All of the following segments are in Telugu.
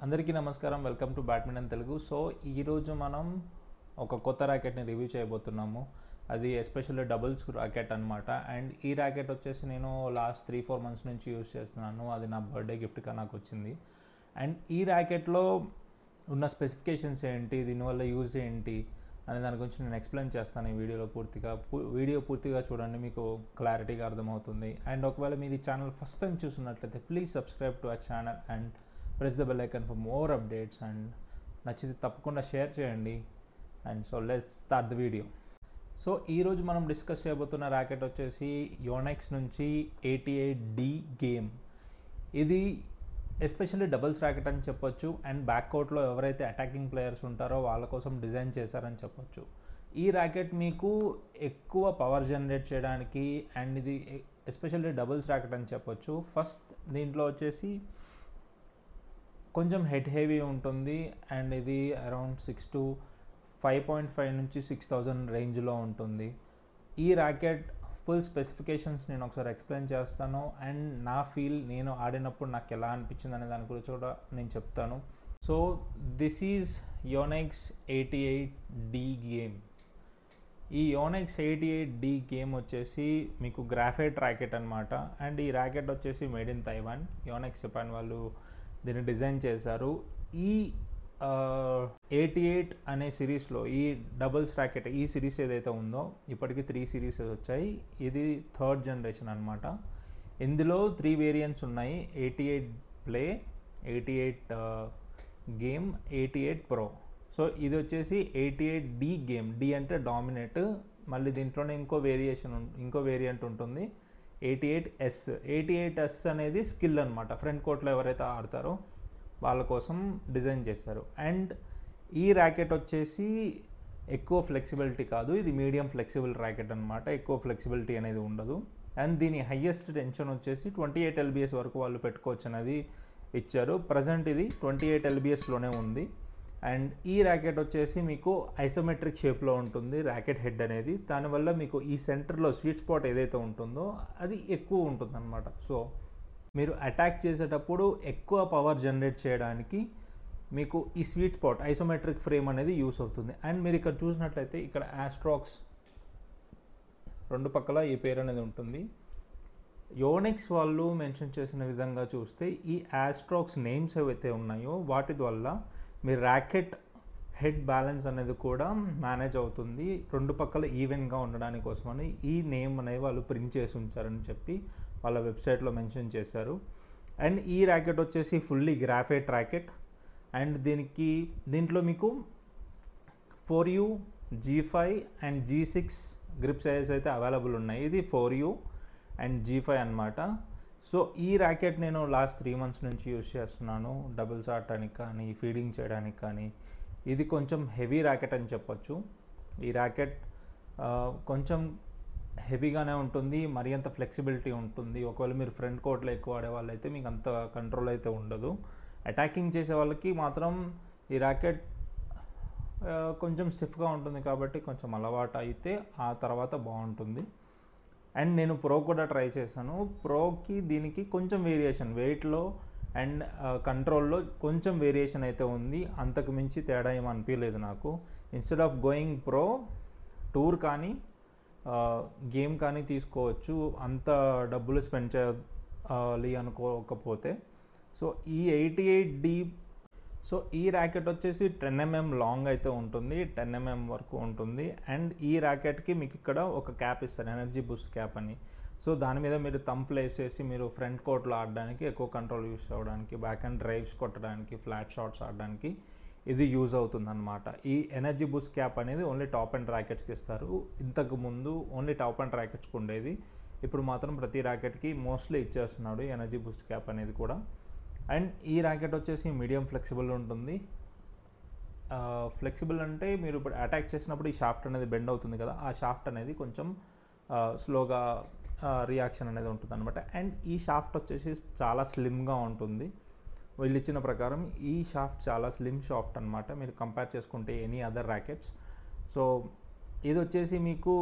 అందరికీ నమస్కారం welcome to badminton Telugu so ఈరోజు మనం ఒక కొత్త ర్యాకెట్ని రివ్యూ చేయబోతున్నాము అది ఎస్పెషల్లీ డబుల్స్ ర్యాకెట్ అనమాట అండ్ ఈ ర్యాకెట్ వచ్చేసి నేను లాస్ట్ త్రీ ఫోర్ మంత్స్ నుంచి యూస్ చేస్తున్నాను అది నా బర్త్డే గిఫ్ట్గా నాకు వచ్చింది అండ్ ఈ ర్యాకెట్లో ఉన్న స్పెసిఫికేషన్స్ ఏంటి దీనివల్ల యూజ్ ఏంటి అనే దాని గురించి నేను ఎక్స్ప్లెయిన్ చేస్తాను ఈ వీడియోలో పూర్తిగా పూ- వీడియో పూర్తిగా చూడండి మీకు క్లారిటీగా అర్థమవుతుంది అండ్ ఒకవేళ మీరు ఈ ఛానల్ ఫస్ట్ టైం చూస్తున్నట్లయితే please subscribe to our channel and press the bell icon for more updates and నచ్చితే తప్పకుండా షేర్ చేయండి and so let start the video so ఈరోజు మనం డిస్కస్ చేయబోతున్న ర్యాకెట్ వచ్చేసి యోనెక్స్ నుంచి ఎయిటీ ఎయిట్ డి గేమ్ ఇది ఎస్పెషల్లీ డబుల్స్ ర్యాకెట్ అని చెప్పొచ్చు అండ్ బ్యాక్ కోర్ట్లో ఎవరైతే అటాకింగ్ ప్లేయర్స్ ఉంటారో వాళ్ళ కోసం డిజైన్ చేశారని చెప్పొచ్చు ఈ ర్యాకెట్ మీకు ఎక్కువ పవర్ జనరేట్ చేయడానికి అండ్ ఇది ఎస్పెషల్లీ డబుల్స్ ర్యాకెట్ అని చెప్పొచ్చు ఫస్ట్ దీంట్లో వచ్చేసి కొంచెం హెడ్ హెవీ ఉంటుంది అండ్ ఇది around six to five point five నుంచి సిక్స్ థౌజండ్ రేంజ్లో ఉంటుంది ఈ ర్యాకెట్ ఫుల్ స్పెసిఫికేషన్స్ నేను ఒకసారి ఎక్స్ప్లెయిన్ చేస్తాను అండ్ నా ఫీల్ నేను ఆడినప్పుడు నాకు ఎలా అనిపించింది అనే దాని గురించి కూడా నేను చెప్తాను so this is Yonex eighty eight D game ఈ Yonex eighty eight D game వచ్చేసి మీకు గ్రాఫైట్ ర్యాకెట్ అనమాట అండ్ ఈ ర్యాకెట్ వచ్చేసి made in Taiwan Yonex Japan వాళ్ళు దీన్ని డిజైన్ చేశారు ఈ ఎయిటీ ఎయిట్ అనే సిరీస్లో ఈ డబుల్స్ ర్యాకెట్ ఈ సిరీస్ ఏదైతే ఉందో ఇప్పటికి త్రీ సిరీస్ వచ్చాయి ఇది థర్డ్ జనరేషన్ అనమాట ఇందులో త్రీ వేరియంట్స్ ఉన్నాయి eighty eight play eighty eight game eighty eight pro so ఇది వచ్చేసి eighty eight D game D అంటే డామినేట్ మళ్ళీ దీంట్లోనే ఇంకో వేరియేషన్ ఇంకో వేరియంట్ ఉంటుంది eighty eight S eighty eight S అనేది స్కిల్ అనమాట ఫ్రంట్ కోర్ట్లో ఎవరైతే ఆడతారో వాళ్ళ కోసం డిజైన్ చేశారు అండ్ ఈ ర్యాకెట్ వచ్చేసి ఎక్కువ ఫ్లెక్సిబిలిటీ కాదు ఇది మీడియం ఫ్లెక్సిబుల్ ర్యాకెట్ అనమాట ఎక్కువ ఫ్లెక్సిబిలిటీ అనేది ఉండదు అండ్ దీని హయ్యెస్ట్ టెన్షన్ వచ్చేసి ట్వంటీ ఎయిట్ ఎల్బిఎస్ వరకు వాళ్ళు పెట్టుకోవచ్చు అనేది ఇచ్చారు ప్రజెంట్ ఇది ట్వంటీ ఎయిట్ ఎల్బిఎస్లోనే ఉంది అండ్ ఈ ర్యాకెట్ వచ్చేసి మీకు ఐసోమెట్రిక్ షేప్లో ఉంటుంది ర్యాకెట్ హెడ్ అనేది దానివల్ల మీకు ఈ సెంటర్లో స్వీట్ స్పాట్ ఏదైతే ఉంటుందో అది ఎక్కువ ఉంటుంది అనమాట సో మీరు అటాక్ చేసేటప్పుడు ఎక్కువ పవర్ జనరేట్ చేయడానికి మీకు ఈ స్వీట్ స్పాట్ ఐసోమెట్రిక్ ఫ్రేమ్ అనేది యూస్ అవుతుంది అండ్ మీరు ఇక్కడ చూసినట్లయితే ఇక్కడ ఆస్ట్రాక్స్ రెండు పక్కల ఈ పేరు అనేది ఉంటుంది యోనెక్స్ వాళ్ళు మెన్షన్ చేసిన విధంగా చూస్తే ఈ ఆస్ట్రాక్స్ నేమ్స్ ఏవైతే ఉన్నాయో వాటి వల్ల మీ ర్యాకెట్ హెడ్ బ్యాలెన్స్ అనేది కూడా మేనేజ్ అవుతుంది రెండు పక్కల ఈవెన్గా ఉండడానికి కోసమని ఈ నేమ్ అనేది వాళ్ళు ప్రింట్ చేసి ఉంచారని చెప్పి వాళ్ళ వెబ్సైట్లో మెన్షన్ చేశారు అండ్ ఈ ర్యాకెట్ వచ్చేసి ఫుల్లీ గ్రాఫైట్ ర్యాకెట్ అండ్ దీనికి దీంట్లో మీకు four U G five and G six grip sizes అయితే అవైలబుల్ ఉన్నాయి ఇది four U and G five అనమాట సో ఈ ర్యాకెట్ నేను లాస్ట్ త్రీ మంత్స్ నుంచి యూస్ చేస్తున్నాను డబుల్స్ ఆడటానికి కానీ ఫీడింగ్ చేయడానికి కానీ ఇది కొంచెం హెవీ ర్యాకెట్ అని చెప్పొచ్చు ఈ ర్యాకెట్ ఆ, కొంచెం హెవీగానే ఉంటుంది మరి అంత ఫ్లెక్సిబిలిటీ ఉంటుంది ఒకవేళ మీరు ఫ్రంట్ కోర్ట్లో ఎక్కువ ఆడే వాళ్ళైతే మీకు అంత కంట్రోల్ అయితే ఉండదు అటాకింగ్ చేసే వాళ్ళకి మాత్రం ఈ ర్యాకెట్ ఆ, కొంచెం స్టిఫ్గా ఉంటుంది కాబట్టి కొంచెం అలవాటు అయితే ఆ తర్వాత బాగుంటుంది అండ్ నేను ప్రో కూడా ట్రై చేశాను ప్రోకి దీనికి కొంచెం వేరియేషన్ వెయిట్లో అండ్ కంట్రోల్లో కొంచెం వేరియేషన్ అయితే ఉంది అంతకు మించి తేడా ఏం అనిపించలేదు నాకు instead of going pro tour కానీ గేమ్ కానీ తీసుకోవచ్చు అంత డబ్బులు స్పెండ్ చేయాలి అనుకోకపోతే సో ఈ ఎయిటీ ఎయిట్ డీ సో ఈ ర్యాకెట్ వచ్చేసి టెన్ ఎంఎం లాంగ్ అయితే ఉంటుంది టెన్ ఎంఎం వరకు ఉంటుంది అండ్ ఈ ర్యాకెట్కి మీకు ఇక్కడ ఒక క్యాప్ ఇస్తారు ఎనర్జీ బూస్ట్ క్యాప్ అని సో దాని మీద మీరు తంప్ వేసేసి మీరు ఫ్రంట్ కోర్ట్లో ఆడడానికి ఎక్కువ కంట్రోల్ యూస్ అవ్వడానికి బ్యాక్ అండ్ డ్రైవ్స్ కొట్టడానికి ఫ్లాట్ షాట్స్ ఆడడానికి ఇది యూజ్ అవుతుంది అనమాట ఈ ఎనర్జీ బూస్ట్ క్యాప్ అనేది ఓన్లీ టాప్ అండ్ ర్యాకెట్స్కి ఇస్తారు ఇంతకు ముందు ఓన్లీ టాప్ అండ్ ర్యాకెట్స్కి ఉండేది ఇప్పుడు మాత్రం ప్రతి ర్యాకెట్కి మోస్ట్లీ ఇచ్చేస్తున్నాడు ఎనర్జీ బూస్ట్ క్యాప్ అనేది కూడా అండ్ ఈ ర్యాకెట్ వచ్చేసి మీడియం ఫ్లెక్సిబుల్ ఉంటుంది ఫ్లెక్సిబుల్ అంటే మీరు ఇప్పుడు అటాక్ చేసినప్పుడు ఈ షాఫ్ట్ అనేది బెండ్ అవుతుంది కదా ఆ షాఫ్ట్ అనేది కొంచెం స్లోగా రియాక్షన్ అనేది ఉంటుంది అనమాట అండ్ ఈ షాఫ్ట్ వచ్చేసి చాలా స్లిమ్గా ఉంటుంది వీళ్ళు ఇచ్చిన ప్రకారం ఈ షాఫ్ట్ చాలా స్లిమ్ షాఫ్ట్ అనమాట మీరు కంపేర్ చేసుకుంటే ఎనీ అదర్ ర్యాకెట్స్ సో ఇది వచ్చేసి మీకు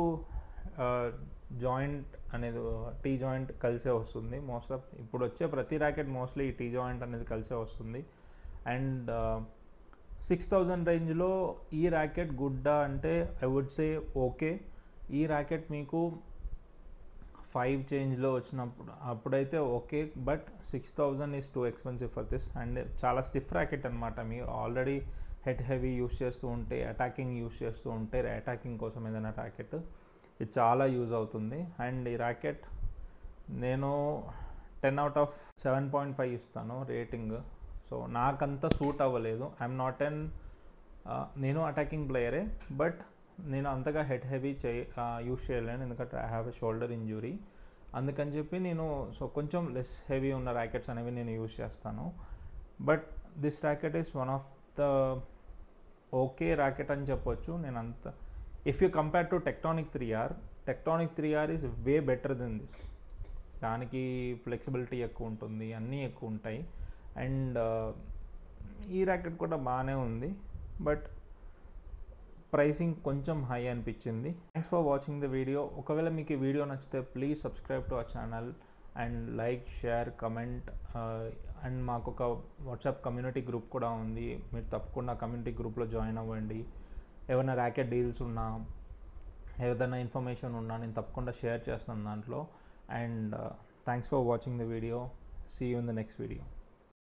జాయింట్ అనేది టీ జాయింట్ కలిసే వస్తుంది మోస్ట్ ఆఫ్ ఇప్పుడు వచ్చే ప్రతి ర్యాకెట్ మోస్ట్లీ ఈ టీ జాయింట్ అనేది కలిసే వస్తుంది అండ్ సిక్స్ థౌజండ్ రేంజ్లో ఈ ర్యాకెట్ గుడ్డా అంటే ఐ వుడ్ సే ఓకే ఈ ర్యాకెట్ మీకు ఫైవ్ చేంజ్లో వచ్చినప్పుడు అప్పుడైతే okay but six thousand is too expensive for this and చాలా స్టిఫ్ ర్యాకెట్ అనమాట మీరు ఆల్రెడీ హెడ్ హెవీ యూస్ చేస్తూ ఉంటే అటాకింగ్ యూస్ చేస్తూ ఉంటే అటాకింగ్ కోసం ఏదైనా ర్యాకెట్ ఇది చాలా యూజ్ అవుతుంది అండ్ ఈ ర్యాకెట్ నేను ten out of seven point five ఇస్తాను రేటింగ్ సో నాకంత సూట్ అవ్వలేదు ఐఎమ్ నాట్ ఎన్ నేను అటాకింగ్ ప్లేయరే బట్ నేను అంతగా హెడ్ హెవీ చే యూస్ చేయలేను ఎందుకంటే I have a shoulder injury అందుకని చెప్పి నేను సో కొంచెం లెస్ హెవీ ఉన్న ర్యాకెట్స్ అనేవి నేను యూస్ చేస్తాను but this racket is one of the okay racket అని చెప్పొచ్చు నేను అంత if you compare to Tectonic three R Tectonic three R is way better then this దానికి ఫ్లెక్సిబిలిటీ ఎక్కువ ఉంటుంది అన్నీ ఎక్కువ ఉంటాయి అండ్ ఈ ర్యాకెట్ కూడా బాగానే ఉంది బట్ ప్రైసింగ్ కొంచెం హై అనిపించింది thanks for watching the video ఒకవేళ మీకు ఈ వీడియో నచ్చితే please subscribe to our channel and like share comment and మాకు ఒక వాట్సాప్ కమ్యూనిటీ గ్రూప్ కూడా ఉంది మీరు తప్పకుండా కమ్యూనిటీ గ్రూప్లో జాయిన్ అవ్వండి ఏమైనా ర్యాకెట్ డీల్స్ ఉన్నా ఏదైనా ఇన్ఫర్మేషన్ ఉన్నా నేను తప్పకుండా షేర్ చేస్తాను దాంట్లో and thanks for watching the video see you in the next video